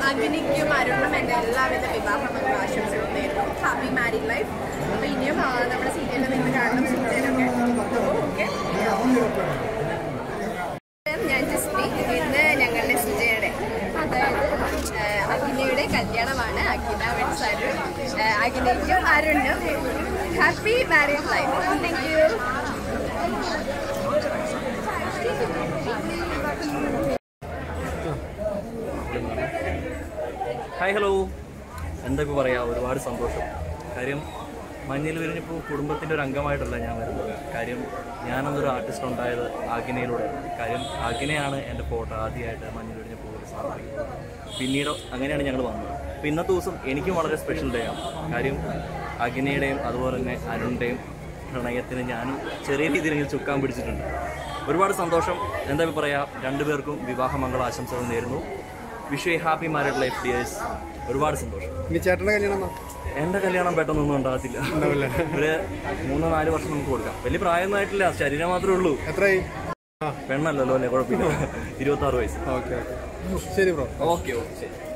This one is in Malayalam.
അഗ്നിക്കും അരുണും എൻ്റെ എല്ലാവിധ വിവാഹ ആശംസകളും നേരുന്നു ഹാപ്പി മാരീഡ് ലൈഫ് അപ്പോൾ ഇനിയും ആ, നമ്മുടെ സീരിയലിൽ നിങ്ങൾ കാണണം സീരിയലൊക്കെ ഓക്കെ ഞാൻ ജിസ്മി ഇന്ന് ഞങ്ങളുടെ സുജയുടെ അതായത് ആ, അഖിലയുടെ കല്യാണമാണ് അഖില വെഡ്സ് അരുൺ ആ, അഖിലയ്ക്കും അരുണിനും happy married life thank you hi hello എന്താ ഇപ്പോൾ പറയാ ഒരുപാട് സന്തോഷം കാര്യം മഞ്ഞിൽ വിരിഞ്ഞപ്പോൾ കുടുംബത്തിൻ്റെ ഒരു അംഗമായിട്ടല്ല ഞാൻ വരുന്നത് കാര്യം ഞാനന്നൊരു ആർട്ടിസ്റ്റ് ഉണ്ടായത് ആഗ്നയിലൂടെ കാര്യം ആഗ്നയാണ് എൻ്റെ ഫോട്ടോ ആദ്യമായിട്ട് മഞ്ഞിൽ വിരിഞ്ഞ പൂവിൽ സമർപ്പിക്കുന്നത് പിന്നീട് അങ്ങനെയാണ് ഞങ്ങൾ വന്നത് അപ്പോൾ ഇന്നത്തെ ദിവസം എനിക്കും വളരെ സ്പെഷ്യൽ ഡേ ആണ് കാര്യം അഗ്നയുടെയും അതുപോലെ തന്നെ അരുണിൻ്റെയും പ്രണയത്തിന് ഞാനും ചെറിയ രീതിയിൽ ചുക്കാൻ പിടിച്ചിട്ടുണ്ട് ഒരുപാട് സന്തോഷം എന്താ ഇപ്പോൾ പറയാ രണ്ടുപേർക്കും വിവാഹ മംഗളാശംസകൾ നേരുന്നു wish a happy married life dears ഒരുപാട് സന്തോഷം ഇനി ചേട്ടൻ്റെ കല്യാണം എന്നാ? എന്റെ കല്യാണം പെട്ടെന്നൊന്നും ഉണ്ടാകത്തില്ല ഉണ്ടാവില്ല. ഒരു മൂന്നോ നാല് വർഷം നമുക്ക് കൊടുക്കാം വലിയ പ്രായമൊന്നും ആയിട്ടില്ല ശരീരം മാത്രമേ ഉള്ളൂ എത്രയായി പെണ്ണല്ലല്ലോ അല്ലേ കുഴപ്പമില്ല ഇരുപത്തി ആറ് വയസ്സ് ഓക്കെ ശരി ബ്രോ ഓക്കെ ഓക്കെ ശരി